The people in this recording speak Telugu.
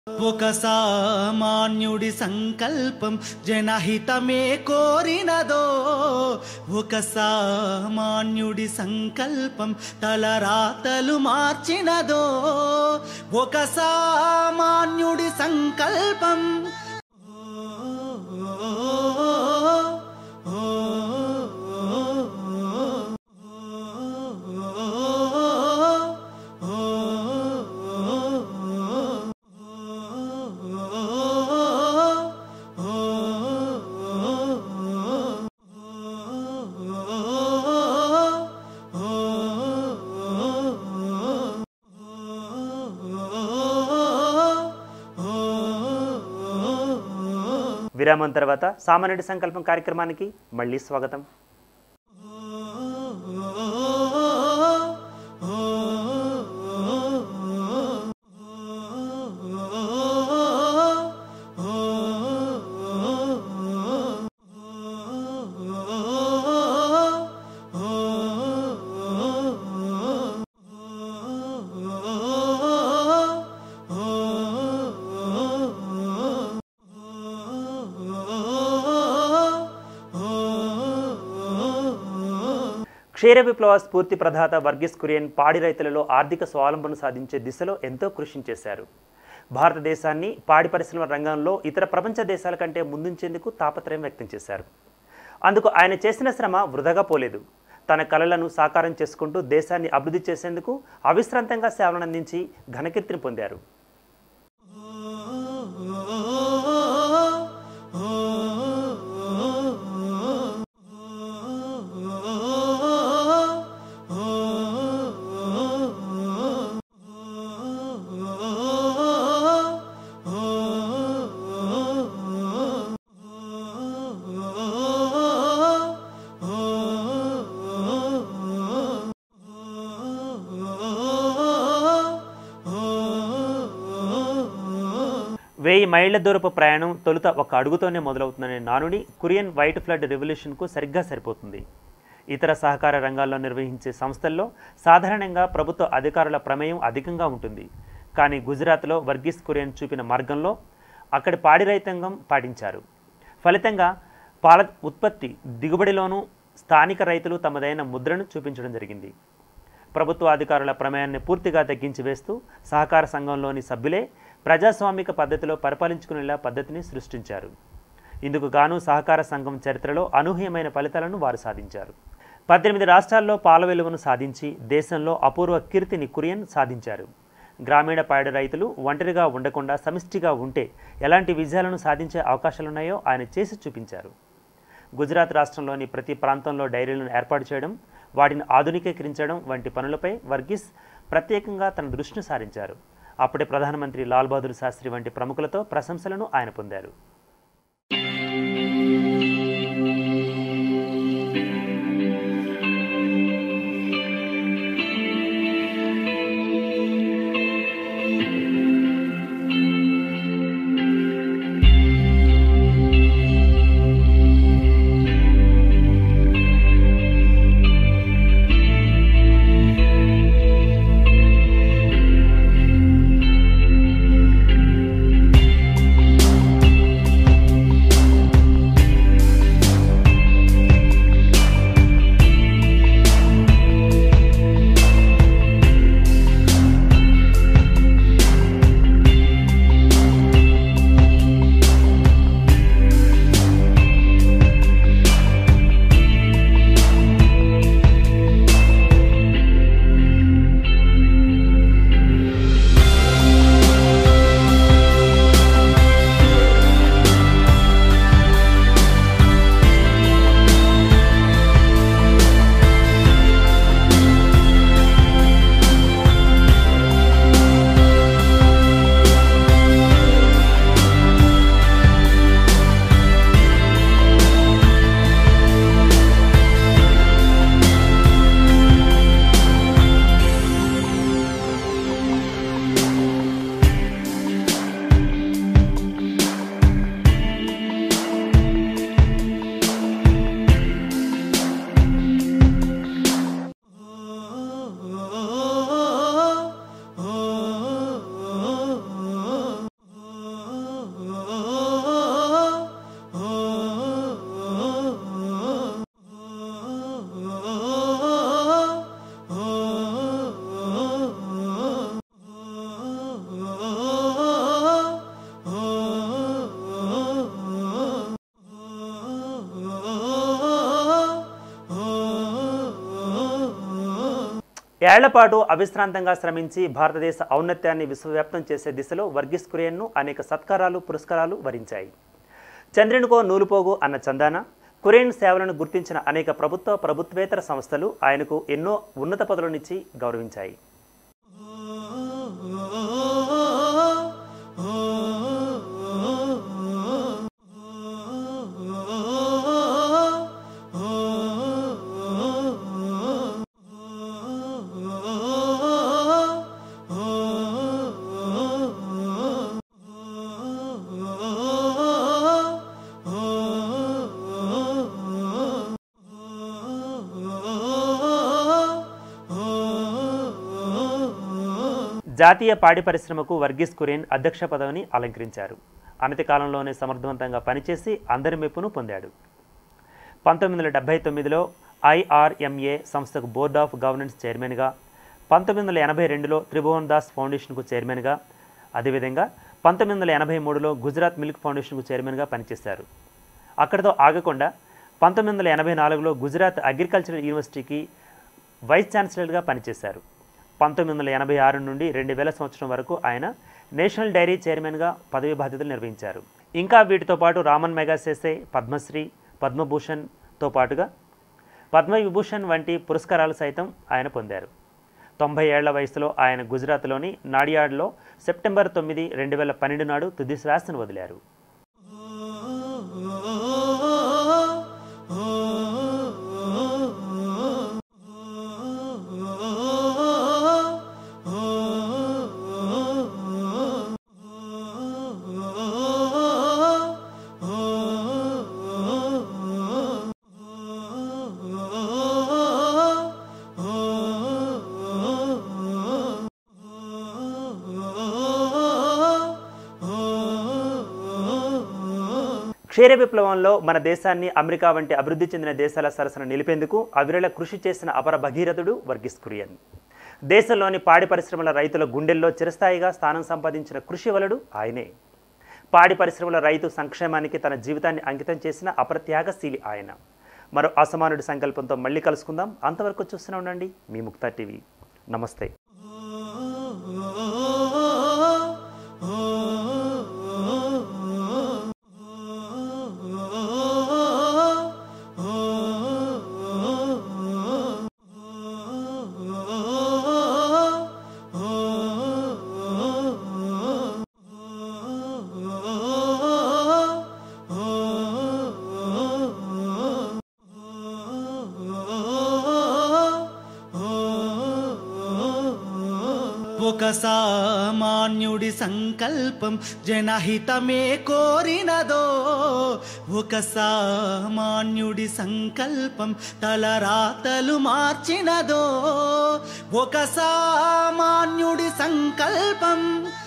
ఒక సామాన్యుడి సంకల్పం జనహితమే కోరినదో ఒక సామాన్యుడి సంకల్పం తలరాతలు మార్చినదో ఒక సామాన్యుడి సంకల్పం విరామం తర్వాత సామాన్యుడి సంకల్పం కార్యక్రమానికి మళ్ళీ స్వాగతం క్షీర విప్లవ స్ఫూర్తి ప్రదాత వర్గీస్ కురియన్ పాడి రైతులలో ఆర్థిక స్వావలంబన సాధించే దిశలో ఎంతో కృషి చేశారు భారతదేశాన్ని పాడి పరిశ్రమ రంగంలో ఇతర ప్రపంచ దేశాల కంటే ముందుంచేందుకు తాపత్రయం వ్యక్తం చేశారు అందుకు ఆయన చేసిన శ్రమ వృధాగా పోలేదు తన కలలను సాకారం చేసుకుంటూ దేశాన్ని అభివృద్ధి చేసేందుకు అవిశ్రాంతంగా సేవలనందించి ఘనకీర్తిని పొందారు వెయ్యి మైళ్ళ దూరపు ప్రయాణం తొలుత ఒక అడుగుతోనే మొదలవుతుందనే నానుడి కురియన్ వైట్ ఫ్లడ్ రెవల్యూషన్కు సరిగ్గా సరిపోతుంది ఇతర సహకార రంగాల్లో నిర్వహించే సంస్థల్లో సాధారణంగా ప్రభుత్వ అధికారుల ప్రమేయం అధికంగా ఉంటుంది కానీ గుజరాత్లో వర్గీస్ కురియన్ చూపిన మార్గంలో అక్కడి పాడి రైతాంగం పాటించారు ఫలితంగా పాల ఉత్పత్తి దిగుబడిలోనూ స్థానిక రైతులు తమదైన ముద్రను చూపించడం జరిగింది ప్రభుత్వ అధికారుల ప్రమేయాన్ని పూర్తిగా తగ్గించి వేస్తూ సహకార సంఘంలోని సభ్యులే ప్రజాస్వామిక పద్ధతిలో పరిపాలించుకునేలా పద్ధతిని సృష్టించారు ఇందుకు గాను సహకార సంఘం చరిత్రలో అనూహ్యమైన ఫలితాలను వారు సాధించారు పద్దెనిమిది రాష్ట్రాల్లో పాల వెలువను సాధించి దేశంలో అపూర్వ కీర్తిని కురియన్ సాధించారు గ్రామీణ పాడి రైతులు ఒంటరిగా ఉండకుండా సమిష్టిగా ఉంటే ఎలాంటి విజయాలను సాధించే అవకాశాలున్నాయో ఆయన చేసి చూపించారు గుజరాత్ రాష్ట్రంలోని ప్రతి ప్రాంతంలో డైరీలను ఏర్పాటు చేయడం వాటిని ఆధునికీకరించడం వంటి పనులపై వర్గీస్ ప్రత్యేకంగా తన దృష్టిని సారించారు అప్పుడే ప్రధానమంత్రి లాల్ బహదూర్ శాస్త్రి వంటి ప్రముఖులతో ప్రశంసలను ఆయన పొందారు ఏళ్లపాటు అవిశ్రాంతంగా శ్రమించి భారతదేశ ఔన్నత్యాన్ని విశ్వవ్యాప్తం చేసే దిశలో వర్గీస్ కురియన్ను అనేక సత్కారాలు పురస్కారాలు వరించాయి చంద్రునికో నూలుపోగు అన్న చందాన కురియన్ సేవలను గుర్తించిన అనేక ప్రభుత్వ ప్రభుత్వేతర సంస్థలు ఆయనకు ఎన్నో ఉన్నత పదవులనిచ్చి గౌరవించాయి జాతీయ పాడి పరిశ్రమకు వర్గీస్ కురియన్ అధ్యక్ష పదవిని అలంకరించారు అనతి కాలంలోనే సమర్థవంతంగా పనిచేసి అందరి మెప్పును పొందాడు పంతొమ్మిది వందల డెబ్బై తొమ్మిదిలో ఐఆర్ఎంఏ సంస్థకు బోర్డ్ ఆఫ్ గవర్నెన్స్ చైర్మన్గా పంతొమ్మిది వందల ఎనభై రెండులో త్రిభువన్ దాస్ ఫౌండేషన్కు చైర్మన్గా అదేవిధంగా పంతొమ్మిది వందల ఎనభై మూడులో గుజరాత్ మిల్క్ ఫౌండేషన్కు చైర్మన్గా పనిచేశారు అక్కడితో ఆగకుండా పంతొమ్మిది వందల ఎనభై నాలుగులో గుజరాత్ అగ్రికల్చరల్ యూనివర్సిటీకి వైస్ ఛాన్సలర్గా పనిచేశారు పంతొమ్మిది వందల ఎనభై ఆరు నుండి రెండు వేల సంవత్సరం వరకు ఆయన నేషనల్ డైరీ చైర్మన్గా పదవి బాధ్యతలు నిర్వహించారు ఇంకా వీటితో పాటు రామన్ మెగాసేసే పద్మశ్రీ పద్మభూషణ్తో పాటుగా పద్మవిభూషణ్ వంటి పురస్కారాలు సైతం ఆయన పొందారు తొంభై ఏళ్ల వయసులో ఆయన గుజరాత్లోని నాడియాడ్లో సెప్టెంబర్ తొమ్మిది రెండు వేల పన్నెండు నాడు తుది శ్వాసను వదిలారు క్షీర విప్లవంలో మన దేశాన్ని అమెరికా వంటి అభివృద్ధి చెందిన దేశాల సరసన నిలిపేందుకు అవిరళ కృషి చేసిన అపర భగీరథుడు వర్గీస్ కురియన్ దేశంలోని పాడి పరిశ్రమల రైతుల గుండెల్లో చిరస్థాయిగా స్థానం సంపాదించిన కృషి వలడు ఆయనే పాడి పరిశ్రమల రైతు సంక్షేమానికి తన జీవితాన్ని అంకితం చేసిన అప్రత్యాగశీలి ఆయన మరో అసమానుడి సంకల్పంతో మళ్ళీ కలుసుకుందాం అంతవరకు చూస్తూనే ఉండండి మీ ముక్తా టీవీ నమస్తే ఒక సామాన్యుడి సంకల్పం జనహితమే కోరినదో ఒక సామాన్యుడి సంకల్పం తలరాతలు మార్చినదో ఒక సామాన్యుడి సంకల్పం